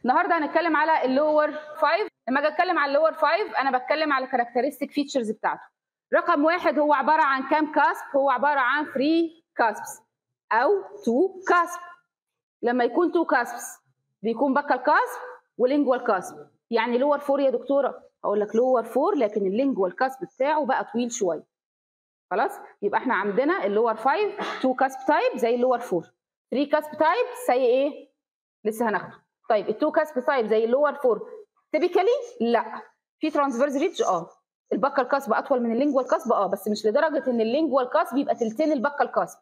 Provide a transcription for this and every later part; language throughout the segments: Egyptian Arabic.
النهارده هنتكلم على اللور 5 لما اجي اتكلم على اللور 5 انا بتكلم على كاركترستيك فيتشرز بتاعته رقم واحد هو عباره عن كام كاسب هو عباره عن 3 كاسبس او 2 كاسب لما يكون 2 كاسبس بيكون بكال كاسب ولينجوال كاسب يعني لور 4 يا دكتوره اقول لك لور 4 لكن اللينجوال كاسب بتاعه بقى طويل شويه خلاص يبقى احنا عندنا اللور 5 2 كاسب تايب زي اللور 4 3 كاسب تايب زي ايه لسه هناخده طيب التو كاسب تايب زي اللور 4 تيبيكالي لا في ترانسفيرز ريتش اه البكال كاسب اطول من اللينجوال كاسب اه بس مش لدرجه ان اللينجوال كاسب يبقى تلتين البكال كاسب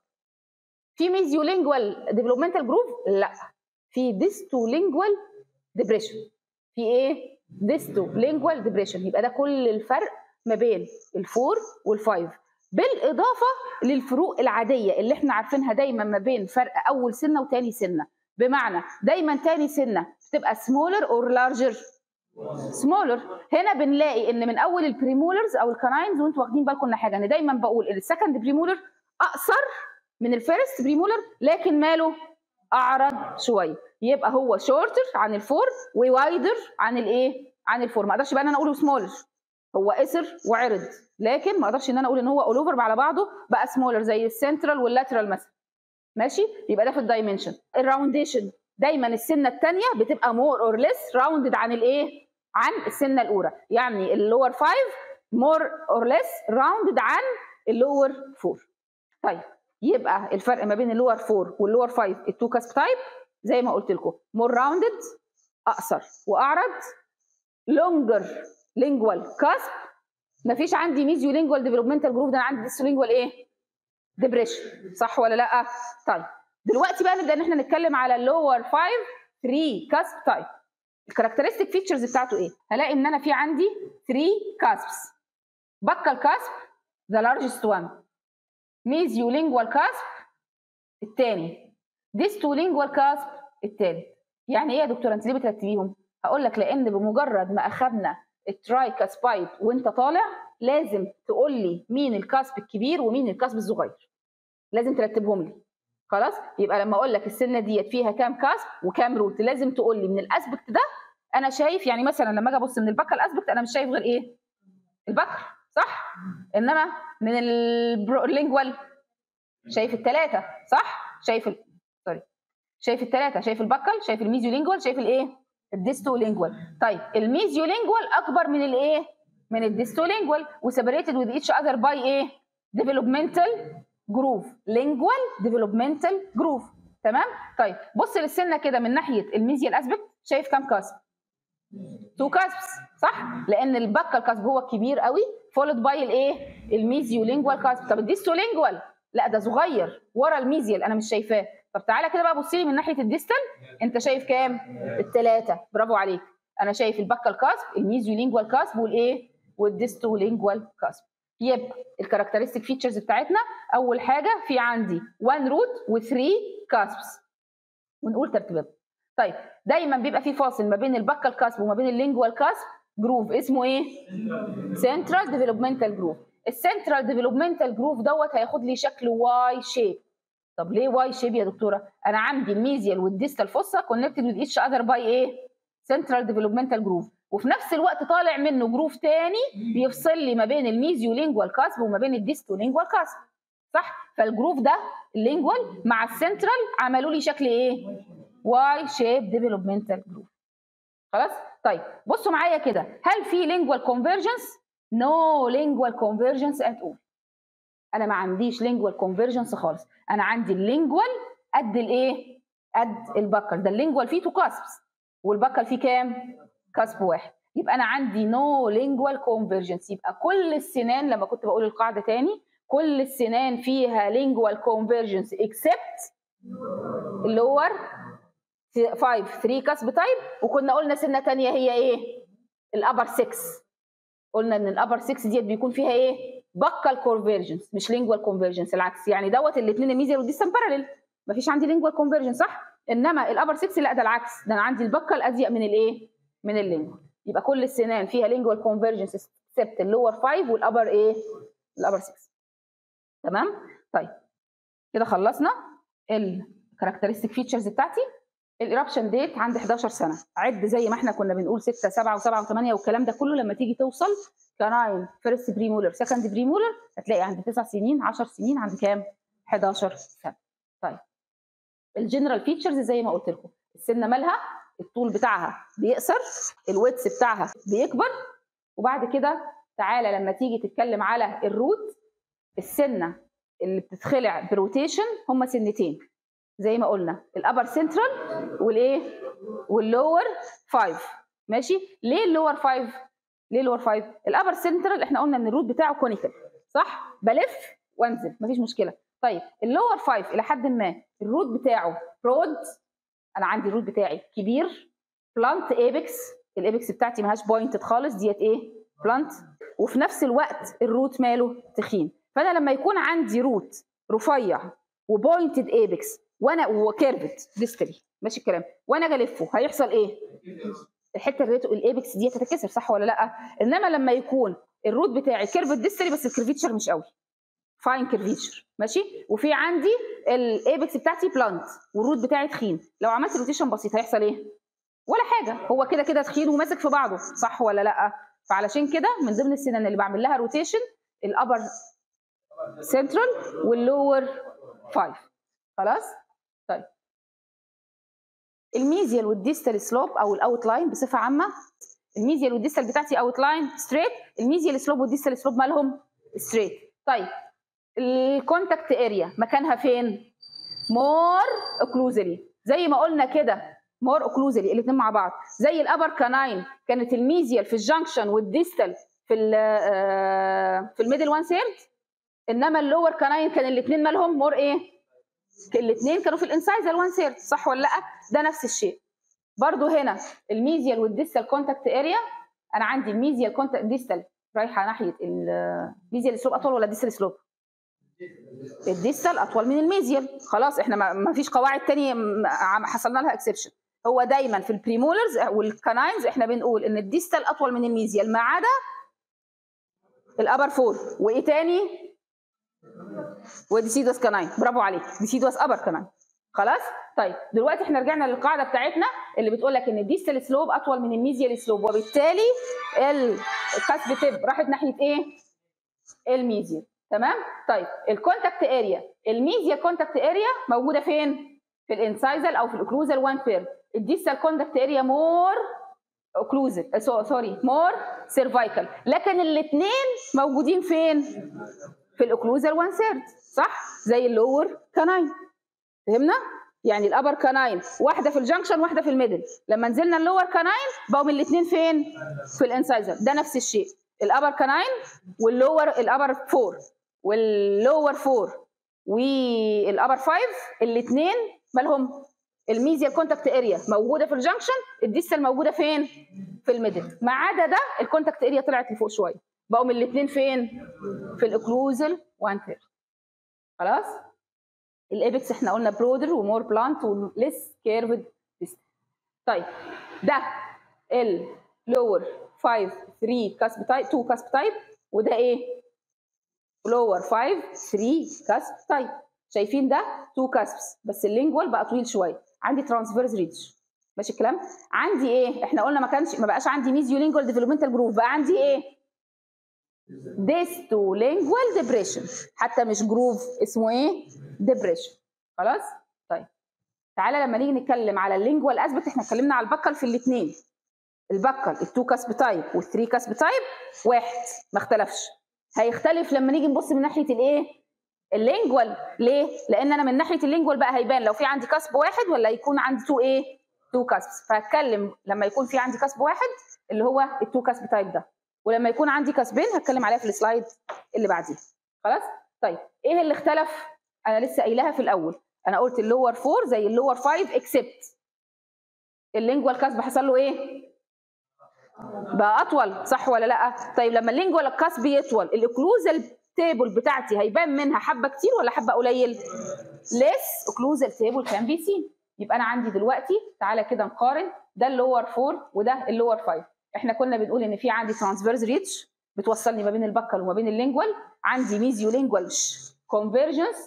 في ميزيو لينجوال ديفلوبمنتال جروف لا في ديستو لينجوال ديبريشن في ايه ديستو لينجوال ديبريشن يبقى ده كل الفرق ما بين الفور والفايف بالاضافه للفروق العاديه اللي احنا عارفينها دايما ما بين فرق اول سنه وتاني سنه بمعنى دايما تاني سنه بتبقى سمولر اور لارجر سمولر هنا بنلاقي ان من اول البريمولرز او الكناينز وانتوا واخدين بالكم من حاجه انا دايما بقول السكند بريمولر اقصر من الفيرست بريمولر لكن ماله اعرض شويه يبقى هو شورتر عن الفور ووايدر عن الايه عن الفور ما اقدرش بقى ان انا اقوله سمولر هو قصر وعرض لكن ما اقدرش ان انا اقول ان هو اول اوفر على بعضه بقى سمولر زي السنترال واللاترال مثلا ماشي يبقى ده في الدايمنشن الراونديشن دايما السنه الثانيه بتبقى مور اور ليس راوندد عن الايه عن السنه الاولى يعني اللور 5 مور اور ليس راوندد عن اللور 4 طيب يبقى الفرق ما بين اللور 4 واللور 5 التو كاسب تايب زي ما قلت لكم مور راوندد اقصر واعرض لونجر لينجوال كاسب مفيش عندي ميزيو لينجوال ديفلوبمنتال جروف ده انا عندي ديسو لينجوال ايه ديبريشن صح ولا لا طيب دلوقتي بقى نبدا ان احنا نتكلم على اللور 5 3 كاسب تايب الكاركترستيك فيتشرز بتاعته ايه هلاقي ان انا في عندي 3 كاسبس بكال كاسب ذا لارجست وان ميزيو لينجوال كاسب الثاني ديستو لينجوال كاسب الثالث يعني ايه يا دكتوره انت ليه بترتبيهم هقول لك لان بمجرد ما اخذنا التراي كاسبايت وانت طالع لازم تقول لي مين الكاسب الكبير ومين الكاسب الصغير لازم ترتبهم لي خلاص يبقى لما اقول لك السنه ديت فيها كام كاسب وكام روت لازم تقول لي من الاسبكت ده انا شايف يعني مثلا لما اجي ابص من البكر الاسبكت انا مش شايف غير ايه البكر صح انما من اللينجوال شايف الثلاثه صح شايف ال... سوري شايف الثلاثه شايف البكل شايف الميزيو لينجوال شايف الايه الديستو لينجوال طيب الميزيو لينجوال اكبر من الايه من الديستو لينجوال وسيبريتد وذ ايتش اذر باي ايه ديفلوبمنتال جروف لينجوال ديفلوبمنتال جروف تمام طيب بص للسنه كده من ناحيه الميزيال اسبكت شايف كام كاسب تو كاسبس صح لان البكال كاسب هو الكبير قوي فولد باي الايه الميزيو لينجوال كاسب طب الديستو لينجوال لا ده صغير ورا الميزيال انا مش شايفاه طب تعالى كده بقى بص لي من ناحيه الديستال انت شايف كام الثلاثه برافو عليك انا شايف البكال كاسب الميزيو لينجوال كاسب والايه والديستو لينجوال كاسب يبقى الكاركترستيك فيتشرز بتاعتنا اول حاجه في عندي 1 روت و3 كاسبس ونقول ترتيبهم طيب دايما بيبقى في فاصل ما بين البكال كاسب وما بين اللينجوال كاسب جروف اسمه ايه سنترال ديفلوبمنتال جروف السنترال ديفلوبمنتال جروف دوت هياخد لي شكل واي شيب طب ليه واي شيب يا دكتوره انا عندي الميزيال والديستال فوسا كونكتد وذ ايتش اذر باي ايه سنترال ديفلوبمنتال جروف وفي نفس الوقت طالع منه جروف تاني بيفصل لي ما بين الميزيو لينجوال كاسب وما بين الديستو لينجوال كاسب صح فالجروف ده اللينجوال مع السنترال عملوا لي شكل ايه واي شيب ديفلوبمنتال جروف خلاص طيب بصوا معايا كده هل في لينجوال كونفرجنس نو لينجوال كونفرجنس ات اول انا ما عنديش لينجوال كونفرجنس خالص انا عندي اللينجوال قد الايه قد البكر ده اللينجوال فيه تو كاسبس والبكر فيه كام كاسب واحد يبقى انا عندي نو لينجوال كونفرجنس يبقى كل السنان لما كنت بقول القاعده تاني كل السنان فيها لينجوال كونفرجنس اكسبت اللور 5 3 كاسب تايب وكنا قلنا سنه تانية هي ايه الابر 6 قلنا ان الابر 6 ديت بيكون فيها ايه بكال كونفرجنس مش لينجوال كونفرجنس العكس يعني دوت الاثنين الميزيال والديستان باراليل مفيش عندي لينجوال كونفرجنس صح انما الابر 6 لا ده العكس ده انا عندي البكال اضيق من الايه من اللينجوال يبقى كل السنان فيها لينجوال كونفرجنس اكسبت اللور 5 والابر ايه الابر 6 تمام طيب كده خلصنا الكاركترستيك فيتشرز بتاعتي الايربشن ديت عند 11 سنه عد زي ما احنا كنا بنقول 6 7 و7 و8 والكلام ده كله لما تيجي توصل كناين فيرست بريمولر سكند بريمولر هتلاقي عند 9 سنين 10 سنين عند كام 11 سنه طيب الجنرال فيتشرز زي ما قلت لكم السنه مالها الطول بتاعها بيقصر الويتس بتاعها بيكبر وبعد كده تعالى لما تيجي تتكلم على الروت السنه اللي بتتخلع بروتيشن هم سنتين زي ما قلنا الابر سنترال والايه واللور 5 ماشي ليه اللور 5 ليه اللور 5 الابر سنترال احنا قلنا ان الروت بتاعه كونيكال صح بلف وانزل مفيش مشكله طيب اللور 5 الى حد ما الروت بتاعه برود انا عندي الروت بتاعي كبير بلانت ايبكس الايبكس بتاعتي ماهاش بوينتد خالص ديت ايه بلانت وفي نفس الوقت الروت ماله تخين فانا لما يكون عندي روت رفيع وبوينتد ايبكس وانا وكيرفت ديستري ماشي الكلام وانا اجي الفه هيحصل ايه؟ الحته اللي الايبكس دي هتتكسر صح ولا لا؟ انما لما يكون الروت بتاعي كيرفت ديستري بس الكيرفيتشر مش قوي فاين كيرفيتشر ماشي وفي عندي الايبكس بتاعتي بلانت والروت بتاعي تخين لو عملت روتيشن بسيط هيحصل ايه؟ ولا حاجه هو كده كده تخين وماسك في بعضه صح ولا لا؟ فعلشان كده من ضمن السنن اللي بعمل لها روتيشن الابر سنترال واللور 5 خلاص؟ طيب الميزيال والديستال سلوب او الاوت لاين بصفه عامه الميزيال والديستال بتاعتي اوت لاين ستريت الميزيال سلوب والديستال سلوب مالهم ستريت طيب الكونتاكت اريا مكانها فين مور اوكلوزلي زي ما قلنا كده مور اوكلوزلي الاثنين مع بعض زي الابر كاناين كانت الميزيال في الجنكشن والديستال في ال في الميدل وان سيرد انما اللور كاناين كان الاثنين مالهم مور ايه الاثنين كانوا في الانسايزال وان سيرد صح ولا لا ده نفس الشيء برضو هنا الميزيال والديستال كونتاكت اريا انا عندي الميزيال كونتاكت ديستال رايحه ناحيه الميزيال سلوب اطول ولا ديستال سلوب الديستال اطول من الميزيال خلاص احنا ما فيش قواعد تانية حصلنا لها اكسبشن هو دايما في البريمولرز والكاناينز احنا بنقول ان الديستال اطول من الميزيال ما عدا الابر فور وايه تاني وديسيدوس كاناين برافو عليك ديسيدوس ابر كمان خلاص طيب دلوقتي احنا رجعنا للقاعده بتاعتنا اللي بتقول لك ان الديستال سلوب اطول من الميزيال سلوب وبالتالي الكاسب تب راحت ناحيه ايه الميزيال تمام طيب الكونتاكت اريا الميزيال كونتاكت اريا موجوده فين في الانسايزال او في الاوكلوزال وان ثيرد الديستال كونتاكت اريا مور اوكلوزال سوري مور سيرفايكال لكن الاثنين موجودين فين في الاوكلوزال وان ثيرد صح زي اللور كاناين فهمنا يعني الابر كاناين واحده في الجنكشن واحده في الميدل لما نزلنا اللور كاناين بقوا الاثنين فين في الانسايزر ده نفس الشيء الابر كاناين واللور الابر فور واللور فور والابر فايف الاثنين مالهم الميزيال كونتاكت اريا موجوده في الجنكشن الديستال موجوده فين في الميدل ما عدا ده الكونتاكت اريا طلعت لفوق شويه بقوا من الاثنين فين في الاوكلوزال وان ثيرد خلاص الابكس احنا قلنا برودر ومور بلانت وليس كيرفد طيب ده اللور 5 3 كاسب تايب 2 كاسب تايب وده ايه لور 5 3 كاسب تايب شايفين ده 2 كاسبس بس اللينجوال بقى طويل شويه عندي ترانسفيرز ريتش ماشي الكلام عندي ايه احنا قلنا ما كانش ما بقاش عندي ميزيو لينجوال ديفلوبمنتال جروف بقى عندي ايه ديستو لينجوال ديبريشن حتى مش جروف اسمه ايه ديبريشن خلاص طيب تعالى لما نيجي نتكلم على اللينجوال اسبكت احنا اتكلمنا على البكل في الاثنين البكل التو كاسب تايب والثري كاسب تايب واحد ما اختلفش هيختلف لما نيجي نبص من ناحيه الايه اللينجوال ليه لان انا من ناحيه اللينجوال بقى هيبان لو في عندي كاسب واحد ولا يكون عندي تو ايه تو كاسبس فهتكلم لما يكون في عندي كاسب واحد اللي هو التو كاسب تايب ده ولما يكون عندي كاسبين هتكلم عليها في السلايد اللي بعديه خلاص طيب ايه اللي اختلف انا لسه قايلها في الاول انا قلت اللور 4 زي اللور 5 اكسبت اللينجوال كاسب حصل له ايه بقى اطول صح ولا لا طيب لما اللينجوال كاسب يطول الاوكلوزال تيبل بتاعتي هيبان منها حبه كتير ولا حبه قليل ليس اوكلوزال تيبل كان بي سي يبقى انا عندي دلوقتي تعالى كده نقارن ده اللور 4 وده اللور 5 احنا كنا بنقول ان في عندي ترانسفيرز ريتش بتوصلني ما بين البكل وما بين اللينجوال عندي ميزيو لينجوال كونفرجنس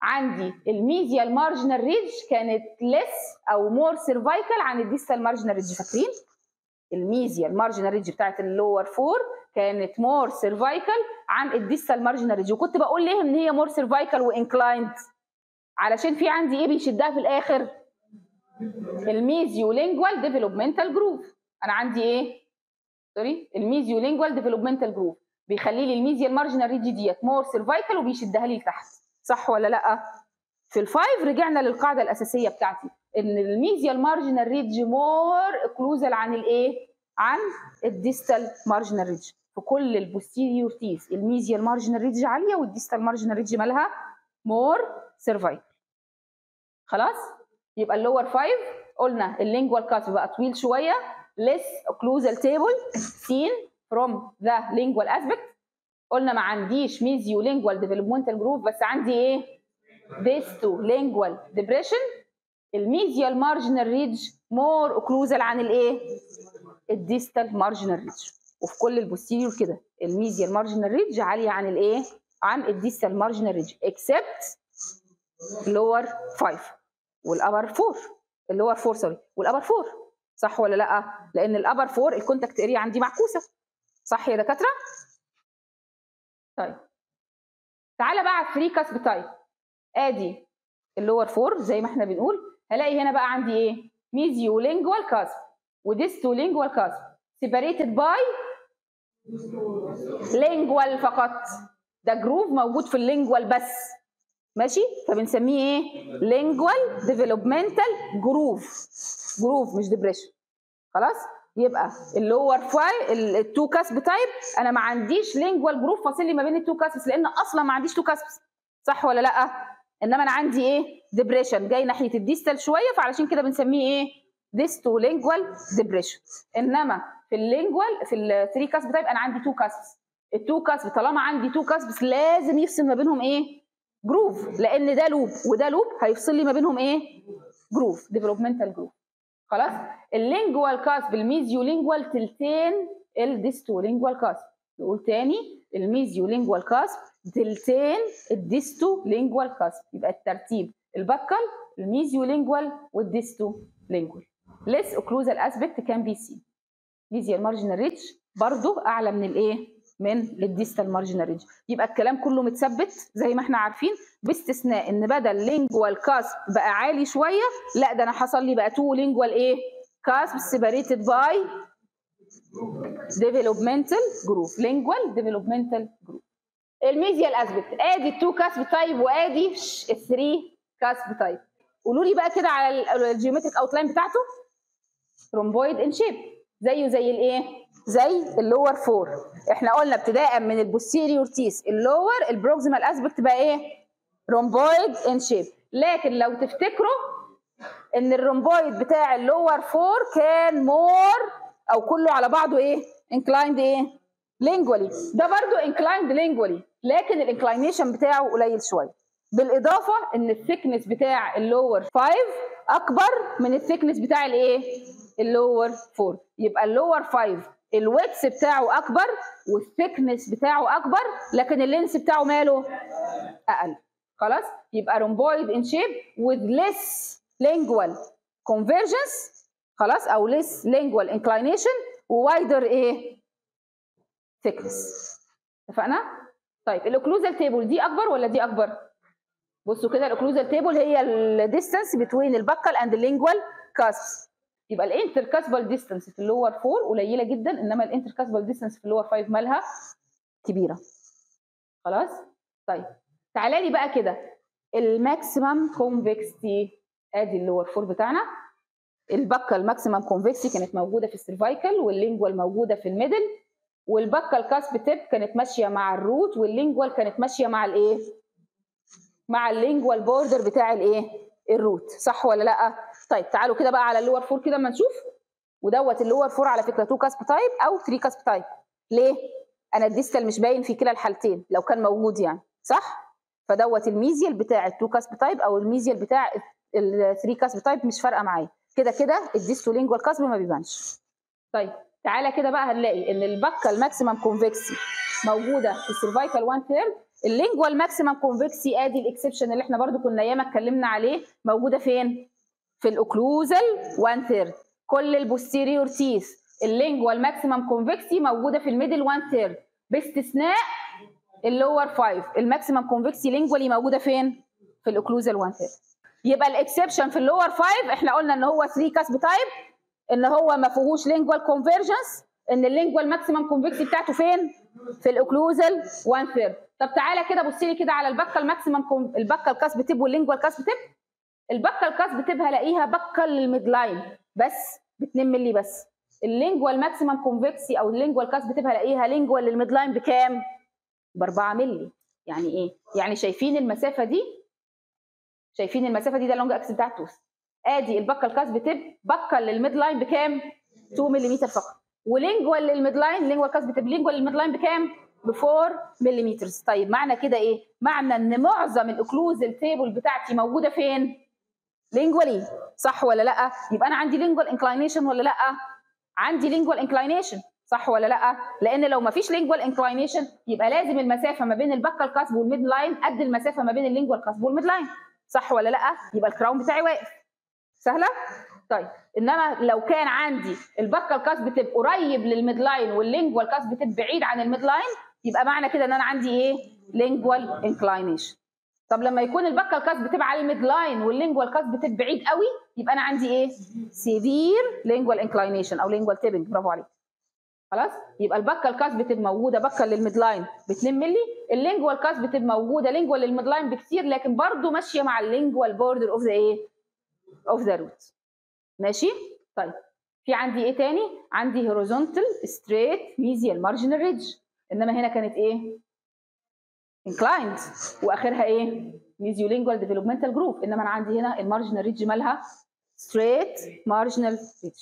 عندي الميديال مارجنال ريدج كانت ليس او مور سيرفايكال عن الديستال مارجنال ريدج فاكرين الميديال مارجنال ريدج بتاعت اللور فور كانت مور سيرفايكال عن الديستال مارجنال ريدج وكنت بقول ليه ان هي مور سيرفايكال وانكلايند علشان في عندي ايه بيشدها في الاخر الميزيو لينجوال ديفلوبمنتال جروف انا عندي ايه سوري الميزيو لينجوال ديفلوبمنتال جروف بيخلي لي الميزيال مارجنال ريدج ديت مور سيرفايكال وبيشدها لي لتحت صح ولا لا في الفايف رجعنا للقاعده الاساسيه بتاعتي ان الميزيال مارجنال ريدج مور اكلوزال عن الايه عن الديستال مارجنال ريدج في كل البوستيريور تيث الميزيال مارجنال ريدج عاليه والديستال مارجنال ريدج مالها مور سيرفايكال خلاص يبقى اللور 5 قلنا اللينجوال كات بقى طويل شويه less occlusal table seen from the lingual aspect قلنا ما عنديش ميزيو lingual developmental group بس عندي ايه disto lingual depression الميزيال مارجنال ريدج مور occlusal عن الايه الديستال مارجنال ريدج وفي كل البوستيريور كده الميزيال مارجنال ريدج عاليه عن الايه عن الديستال مارجنال ريدج except lower 5 والابر 4 اللور 4 سوري والابر 4 صح ولا لا لان الابر 4 الكونتاكت اريا عندي معكوسه صح يا دكاتره طيب تعالى بقى على 3 كاسب تايب ادي اللور 4 زي ما احنا بنقول هلاقي هنا بقى عندي ايه ميزيو لينجوال كاسب وديستو لينجوال كاسب سيبريتد باي لينجوال فقط ده جروف موجود في اللينجوال بس ماشي فبنسميه ايه لينجوال ديفلوبمنتال جروف جروف مش ديبريشن خلاص يبقى اللور فاي التو كاسب تايب انا ما عنديش لينجوال جروف فاصل لي ما بين التو كاسبس لان اصلا ما عنديش تو كاسبس صح ولا لا انما انا عندي ايه ديبريشن جاي ناحيه الديستال شويه فعلشان كده بنسميه ايه ديستو لينجوال ديبريشن انما في اللينجوال في الثري كاسب تايب انا عندي تو كاسبس التو كاسب طالما عندي تو كاسبس لازم يفصل ما بينهم ايه جروف لان ده لوب وده لوب هيفصل لي ما بينهم ايه جروف ديفلوبمنتال جروف خلاص اللينجوال كاسب الميزيو لينجوال تلتين الديستو لينجوال كاسب نقول تاني الميزيو لينجوال كاسب تلتين الديستو لينجوال كاسب يبقى الترتيب البكل الميزيو لينجوال والديستو لينجوال less occlusal aspect can be seen ميزيال مارجنال ريتش برضو اعلى من الايه من الديستال مارجنال ريدج يبقى الكلام كله متثبت زي ما احنا عارفين باستثناء ان بدل لينجوال كاسب بقى عالي شويه لا ده انا حصل لي بقى تو لينجوال ايه كاسب سيبريتد باي ديفلوبمنتال جروب لينجوال ديفلوبمنتال جروب الميزيال اسبكت ادي التو كاسب تايب وادي الثري كاسب تايب قولوا لي بقى كده على الجيومتريك اوتلاين بتاعته رومبويد ان شيب زيه زي الايه زي اللور 4 احنا قلنا ابتداء من البوستيريور تيس اللور البروكسيمال اسبكت بقى ايه رومبويد ان شيب لكن لو تفتكروا ان الرومبويد بتاع اللور 4 كان مور او كله على بعضه ايه انكلايند ايه لينجولي ده برضو انكلايند لينجولي لكن الانكلاينيشن بتاعه قليل شويه بالاضافه ان الثيكنس بتاع اللور 5 اكبر من الثيكنس بتاع الايه اللور 4 يبقى اللور 5 الويتس بتاعه اكبر والثيكنس بتاعه اكبر لكن اللينس بتاعه ماله اقل خلاص يبقى رومبويد ان شيب with less lingual convergence خلاص او less lingual inclination ووايدر ايه thickness اتفقنا طيب الاوكلوزال تيبل دي اكبر ولا دي اكبر بصوا كده الاوكلوزال تيبل هي الديستانس بين البكال اند اللينجوال كاسبس يبقى الانتركاسبال ديستانس في اللور 4 قليله جدا انما الانتركاسبال ديستانس في اللور 5 مالها كبيره خلاص طيب تعالى لي بقى كده الماكسيمم كونفكستي ادي اللور 4 بتاعنا البكه الماكسيمم كونفكسي كانت موجوده في السيرفايكال واللينجوال موجوده في الميدل والبكه الكاسب تيب كانت ماشيه مع الروت واللينجوال كانت ماشيه مع الايه مع اللينجوال بوردر بتاع الايه الروت صح ولا لا طيب تعالوا كده بقى على اللور 4 كده اما نشوف ودوت اللور 4 على فكره 2 كاسب تايب او 3 كاسب تايب ليه انا الديستال مش باين في كلا الحالتين لو كان موجود يعني صح فدوت الميزيال بتاع ال2 كاسب تايب او الميزيال بتاع ال3 كاسب تايب مش فارقه معايا كده كده الديستولينجوال كاسب ما بيبانش طيب تعالى كده بقى هنلاقي ان البكه الماكسيمم كونفكسي موجوده في السيرفايكال 1 ثيرد اللينجوال ماكسيمم كونفكسي ادي الاكسبشن اللي احنا برضو كنا ياما اتكلمنا عليه موجوده فين في الاوكلوزال 1 ثيرد كل البوستيريور تيث اللينجوال ماكسيمم كونفكسي موجوده في الميدل 1 ثيرد باستثناء اللور 5 الماكسيمم كونفكسي لينجوالي موجوده فين في الاوكلوزال 1 ثيرد يبقى الاكسبشن في اللور 5 احنا قلنا ان هو 3 كاسب تايب ان هو ما فيهوش لينجوال كونفرجنس ان اللينجوال ماكسيمم كونفكسي بتاعته فين في الاوكلوزال 1 ثيرد طب تعالى كده بصي لي كده على البكه الماكسيمم البكه الكاسب تيب واللينجوال كاسب تيب البكه الكاسب تيب هلاقيها بكه للميد لاين بس ب 2 مللي بس اللينجوال ماكسيمم كونفكسي او اللينجوال كاسب تيب هلاقيها لينجوال للميد لاين بكام؟ ب 4 مللي يعني ايه؟ يعني شايفين المسافه دي شايفين المسافه دي ده اللونج اكس بتاع التوث ادي البكه الكاسب تيب بكه للميد لاين بكام؟ 2 ملم فقط ولينجوال للميد لاين لينجوال كاسب تيب لينجوال للميد لاين بكام؟ ب 4 ملم طيب معنى كده ايه؟ معنى ان معظم الاوكلوزال تيبل بتاعتي موجوده فين؟ لينجوالي صح ولا لا؟ يبقى انا عندي لينجوال انكلاينيشن ولا لا؟ عندي لينجوال انكلاينيشن صح ولا لا؟ لان لو ما فيش لينجوال انكلاينيشن يبقى لازم المسافه ما بين البكه الكاسب والميد لاين قد المسافه ما بين اللينجوال كاسب والميد لاين صح ولا لا؟ يبقى الكراون بتاعي واقف سهله؟ طيب انما لو كان عندي البكه الكاسب تبقى قريب للميد لاين واللينجوال كاسب تبقى بعيد عن الميد لاين يبقى معنى كده ان انا عندي ايه؟ لينجوال انكلاينيشن طب لما يكون البكه الكاسب بتبقى على الميد لاين واللينجوال كاسب بتبقى بعيد قوي يبقى انا عندي ايه؟ سيفير لينجوال انكلاينيشن او لينجوال تيبنج برافو عليك خلاص يبقى البكه الكاسب بتبقى موجوده بكه للميد لاين ب 2 مللي اللينجوال كاسب بتبقى موجوده لينجوال للميد لاين بكتير لكن برضه ماشيه مع اللينجوال بوردر اوف ذا ايه؟ اوف ذا روت ماشي؟ طيب في عندي ايه تاني؟ عندي هوريزونتال ستريت ميزيال مارجنال ريدج انما هنا كانت ايه؟ انكلايند واخرها ايه؟ ميزيولينجوال ديفلوبمنتال جروب انما انا عندي هنا المارجنال ريدج مالها ستريت مارجنال ريدج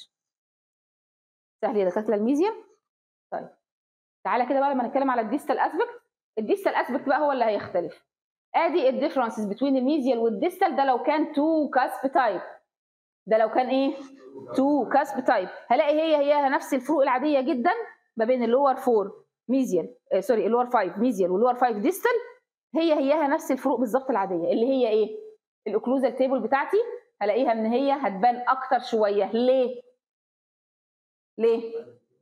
سهل يا دكاتره الميزيوم طيب تعالى كده بقى لما نتكلم على الديستال اسبكت الديستال اسبكت بقى هو اللي هيختلف ادي الديفرنسز بين الميزيال والديستال ده لو كان تو كاسب تايب ده لو كان ايه تو كاسب تايب هلاقي هي هي نفس الفروق العاديه جدا ما بين اللور 4 ميزيال آه سوري اللور 5 ميزيال واللور 5 ديستال هي هيها نفس الفروق بالظبط العاديه اللي هي ايه الاوكلوزال تيبل بتاعتي هلاقيها ان هي هتبان اكتر شويه ليه ليه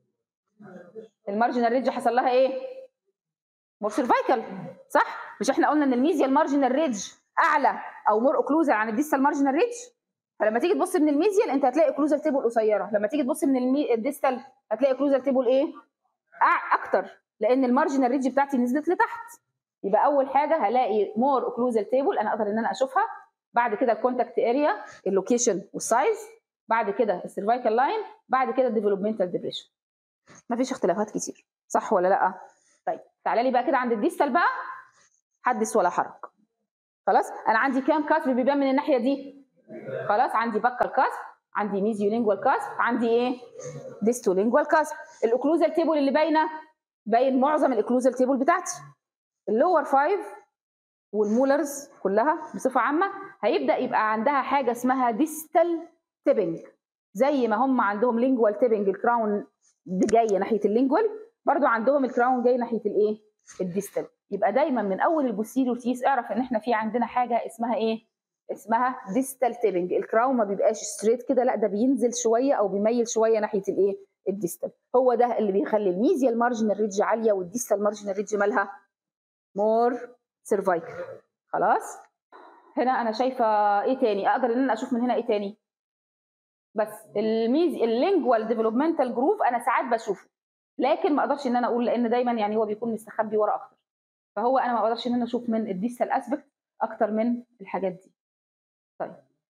المارجنال ريدج حصل لها ايه مور سيرفايكال صح مش احنا قلنا ان الميزيال مارجنال ريدج اعلى او مور اوكلوزال عن الديستال مارجنال ريدج فلما تيجي تبص من الميزيال انت هتلاقي اوكلوزال تيبل قصيره لما تيجي تبص من المي... الديستال هتلاقي اوكلوزال تيبل ايه اكتر لان المارجنال ريدج بتاعتي نزلت لتحت يبقى اول حاجه هلاقي مور اوكلوزال تيبل انا اقدر ان انا اشوفها بعد كده الكونتاكت اريا اللوكيشن والسايز بعد كده السيرفايكال لاين بعد كده الديفلوبمنتال ديبريشن مفيش اختلافات كتير صح ولا لا طيب تعالى لي بقى كده عند الديستال بقى حدث ولا حرج خلاص انا عندي كام كاسب بيبان من الناحيه دي خلاص عندي بكال كاسب عندي ميزيولينجوال كاسب عندي ايه ديستولينجوال كاسب الاوكلوزال تيبل اللي باينه باين معظم الاوكلوزال تيبل بتاعتي اللور 5 والمولرز كلها بصفه عامه هيبدا يبقى عندها حاجه اسمها ديستال تيبنج زي ما هم عندهم لينجوال تيبنج الكراون جايه ناحيه اللينجوال برضو عندهم الكراون جاي ناحيه الايه الديستال يبقى دايما من اول البوستيريور تيس اعرف ان احنا في عندنا حاجه اسمها ايه اسمها ديستال تيبنج الكراون ما بيبقاش ستريت كده لا ده بينزل شويه او بيميل شويه ناحيه الايه الديستال هو ده اللي بيخلي الميزيال مارجنال ريدج عاليه والديستال مارجنال ريدج مالها مور سيرفايكل خلاص هنا انا شايفه ايه تاني اقدر ان انا اشوف من هنا ايه تاني بس الميز اللينجوال ديفلوبمنتال جروف انا ساعات بشوفه لكن ما اقدرش ان انا اقول لان دايما يعني هو بيكون مستخبي ورا اكتر فهو انا ما اقدرش ان انا اشوف من الديستال اسبكت اكتر من الحاجات دي طيب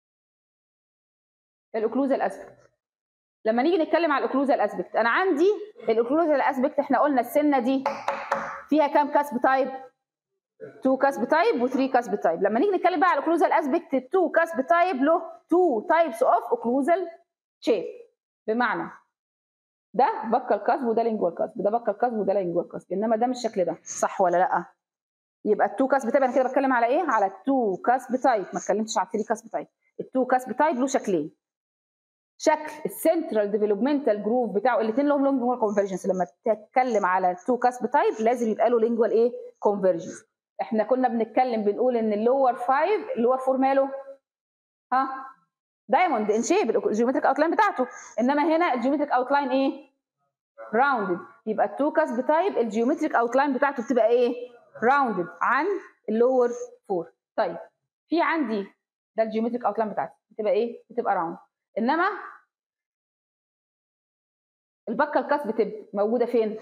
الاوكلوزال اسبكت لما نيجي نتكلم على الاوكلوزال اسبكت انا عندي الاوكلوزال اسبكت احنا قلنا السنه دي فيها كام كاسب تايب 2 كاسب تايب و3 كاسب تايب لما نيجي نتكلم بقى على الاوكلوزال اسبكت 2 كاسب تايب له 2 تايبس اوف اوكلوزال شيب بمعنى ده بكال كاسب وده لينجوال كاسب ده بكال كاسب وده لينجوال كاسب انما ده مش الشكل ده صح ولا لا يبقى التو كاسب تايب انا كده بتكلم على ايه على التو كاسب تايب ما اتكلمتش على الثري كاسب تايب التو كاسب تايب له شكلين شكل السنترال ديفلوبمنتال جروف بتاعه الاثنين لهم لينجوال كونفرجنس لما تتكلم على التو كاسب تايب لازم يبقى له لينجوال ايه كونفرجنس احنا كنا بنتكلم بنقول ان اللور 5 اللور 4 ماله ها دايموند ان شيب الجيومتريك اوتلاين بتاعته انما هنا الجيومتريك اوتلاين ايه راوندد يبقى التو كاسب تايب الجيومتريك اوتلاين بتاعته بتبقى ايه راوندد عن اللور 4 طيب في عندي ده الجيومتريك اوتلاين بتاعتي بتبقى ايه بتبقى راوند انما البكه الكاس بتبقى موجوده فين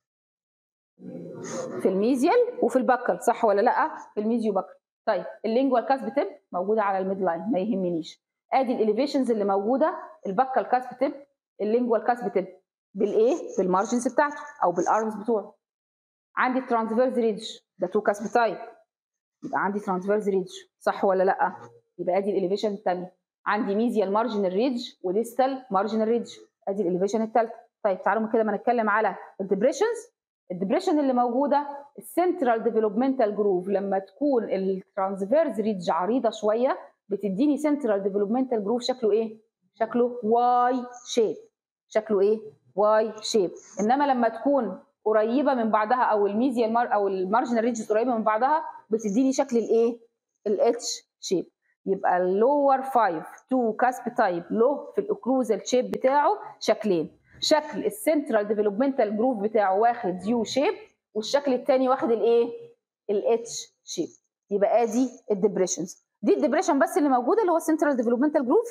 في الميزيال وفي البكل صح ولا لا في الميزيو بكل طيب اللينجوال كاس بتب موجوده على الميد لاين ما يهمنيش ادي الاليفيشنز اللي موجوده البكل كاس بتب اللينجوال كاس بتب بالايه بالمارجنز بتاعته او بالارمز بتوعه عندي ترانسفيرز ريدج ده تو كاسب تايب يبقى عندي ترانسفيرز ريدج صح ولا لا يبقى ادي الاليفيشن الثانيه عندي ميزيال مارجنال ريدج وديستال مارجنال ريدج ادي الاليفيشن الثالثه طيب تعالوا كده ما نتكلم على الدبريشنز الدبريشن اللي موجوده السنترال ديفلوبمنتال جروف لما تكون الترانسفيرز ريدج عريضه شويه بتديني سنترال ديفلوبمنتال جروف شكله ايه؟ شكله واي شيب شكله ايه؟ واي شيب انما لما تكون قريبه من بعضها او الميزيال مار او المارجنال ريدجز قريبه من بعضها بتديني شكل الايه؟ الاتش شيب يبقى اللور 5 تو كاسب تايب له في الاوكلوزال شيب بتاعه شكلين شكل السنترال ديفلوبمنتال جروف بتاعه واخد يو شيب والشكل الثاني واخد الايه الاتش شيب يبقى ادي الدبريشنز دي الدبريشن بس اللي موجوده اللي هو السنترال ديفلوبمنتال جروف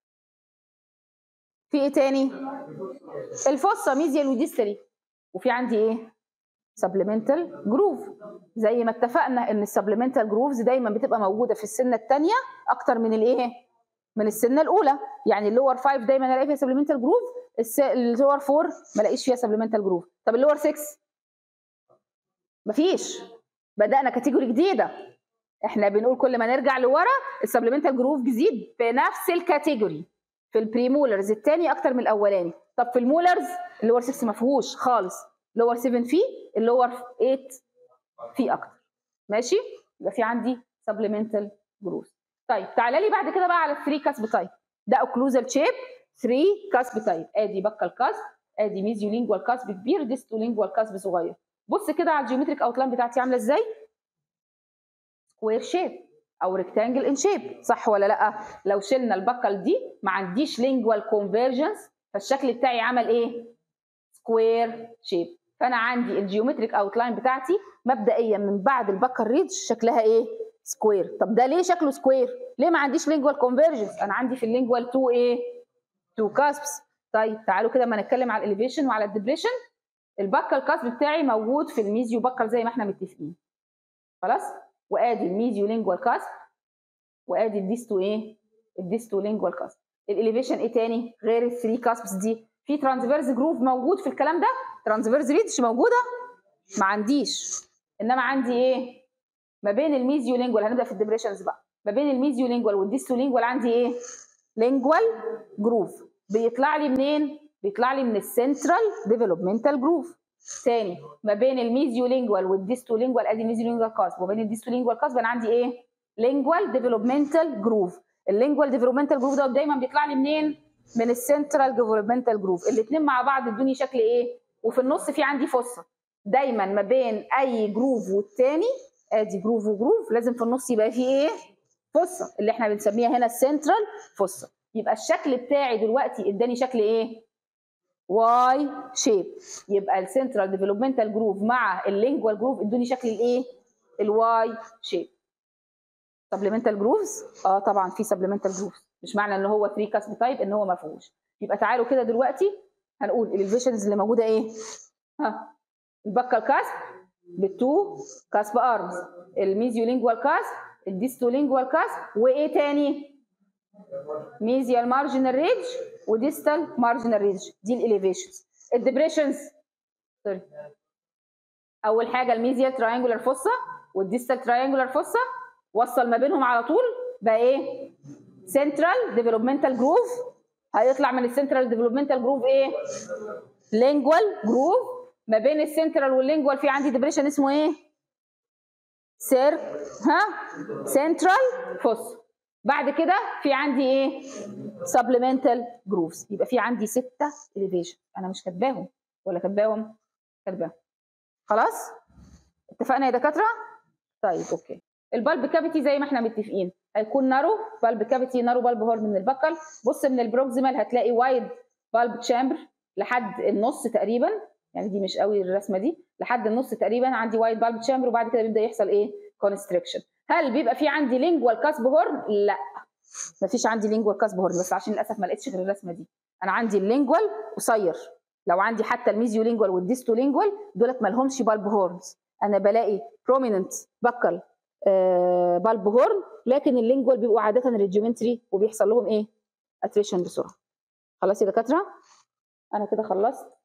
في ايه تاني الفصه ميزيال وديستري وفي عندي ايه سبلمنتال جروف زي ما اتفقنا ان السبلمنتال جروفز دايما بتبقى موجوده في السنه الثانيه اكتر من الايه من السنه الاولى يعني اللور 5 دايما الاقي فيها سبلمنتال جروف اللور 4 ما الاقيش فيها سبلمنتال جروف طب اللور 6 مفيش بدانا كاتيجوري جديده احنا بنقول كل ما نرجع لورا السبلمنتال جروف بيزيد في نفس الكاتيجوري في البريمولرز الثاني اكتر من الاولاني طب في المولرز اللور 6 ما فيهوش خالص لور 7 فيه اللور 8 فيه اكتر ماشي يبقى في عندي سبلمنتال جروف طيب تعالى لي بعد كده بقى على الثري كاسب تايب ده اوكلوزال شيب 3 كاسب تايب ادي بكال كاسب ادي ميزيو لينجوال كاسب كبير ديستو لينجوال كاسب صغير بص كده على الجيومتريك اوتلاين بتاعتي عامله ازاي سكوير شيب او ريكتانجل ان شيب صح ولا لا لو شلنا البكل دي ما عنديش لينجوال كونفرجنس فالشكل بتاعي عمل ايه سكوير شيب فانا عندي الجيومتريك اوتلاين بتاعتي مبدئيا من بعد البكر ريدج شكلها ايه سكوير طب ده ليه شكله سكوير ليه ما عنديش لينجوال كونفرجنس انا عندي في اللينجوال 2 ايه 2 كاسبس طيب تعالوا كده ما نتكلم على الاليفيشن وعلى الدبريشن البكر كاسب بتاعي موجود في الميزيو بكر زي ما احنا متفقين خلاص وادي الميزيو لينجوال كاسب وادي الديستو ايه الديستو لينجوال كاسب الاليفيشن ايه تاني غير الثري كاسبس دي في ترانسفيرز جروف موجود في الكلام ده ترانسفيرز ريدش موجوده ما عنديش انما عندي ايه ما بين الميزيو لينجوال هنبدا في الدبريشنز بقى ما بين الميزيو لينجوال والديستو لينجوال عندي ايه لينجوال جروف بيطلع لي منين بيطلع لي من السنترال ديفلوبمنتال جروف تاني ما بين الميزيو لينجوال والديستو لينجوال ادي الميزيو لينجوال كاسب وبين الديستو لينجوال كاسب انا عندي ايه لينجوال ديفلوبمنتال جروف اللينجوال ديفلوبمنتال جروف ده دايما بيطلع لي منين من السنترال ديفلوبمنتال جروف الاثنين مع بعض ادوني شكل ايه وفي النص في عندي فصه دايما ما بين اي جروف والتاني ادي جروف وجروف لازم في النص يبقى فيه ايه فصه اللي احنا بنسميها هنا السنترال فصه يبقى الشكل بتاعي دلوقتي اداني شكل ايه واي شيب يبقى السنترال ديفلوبمنتال جروف مع اللينجوال جروف ادوني شكل الايه الواي شيب سبلمنتال جروفز اه طبعا في سبلمنتال جروفز مش معنى ان هو 3 كاسب تايب ان هو ما فيهوش يبقى تعالوا كده دلوقتي هنقول الالفيشنز اللي موجوده ايه ها البكال كاسب بالتو كاسب ارمز الميزيو لينجوال كاسب الديستو لينجوال كاسب وايه تاني ميزيال مارجنال ريدج وديستال مارجنال ريدج دي الاليفيشنز الدبريشنز سوري اول حاجه الميزيال تراينجولار فوسا والديستال تراينجولار فوسا وصل ما بينهم على طول بقى ايه سنترال ديفلوبمنتال جروف هيطلع من السنترال ديفلوبمنتال جروف ايه لينجوال جروف ما بين السنترال واللينجوال في عندي ديبريشن اسمه ايه سير ها سنترال فوس بعد كده في عندي ايه سبلمنتال جروفز يبقى في عندي ستة اليفيشن انا مش كاتباهم ولا كاتباهم كاتباهم خلاص اتفقنا يا دكاتره طيب اوكي البالب كافيتي زي ما احنا متفقين هيكون نارو بالب كافيتي نارو بالب هورن من البكل بص من البروكسيمال هتلاقي وايد بالب تشامبر لحد النص تقريبا يعني دي مش قوي الرسمه دي لحد النص تقريبا عندي وايد بالب تشامبر وبعد كده بيبدا يحصل ايه كونستريكشن هل بيبقى في عندي لينجوال كاسب هورن لا مفيش عندي لينجوال كاسب هورن بس عشان للاسف ما لقيتش غير الرسمه دي انا عندي اللينجوال قصير لو عندي حتى الميزيو لينجوال والديستو لينجوال دولت ما لهمش بالب هورنز انا بلاقي بروميننت بكل آه بالب هورن لكن اللينجوال بيبقوا عاده ريجيومنتري وبيحصل لهم ايه اتريشن بسرعه خلاص يا دكاتره انا كده خلصت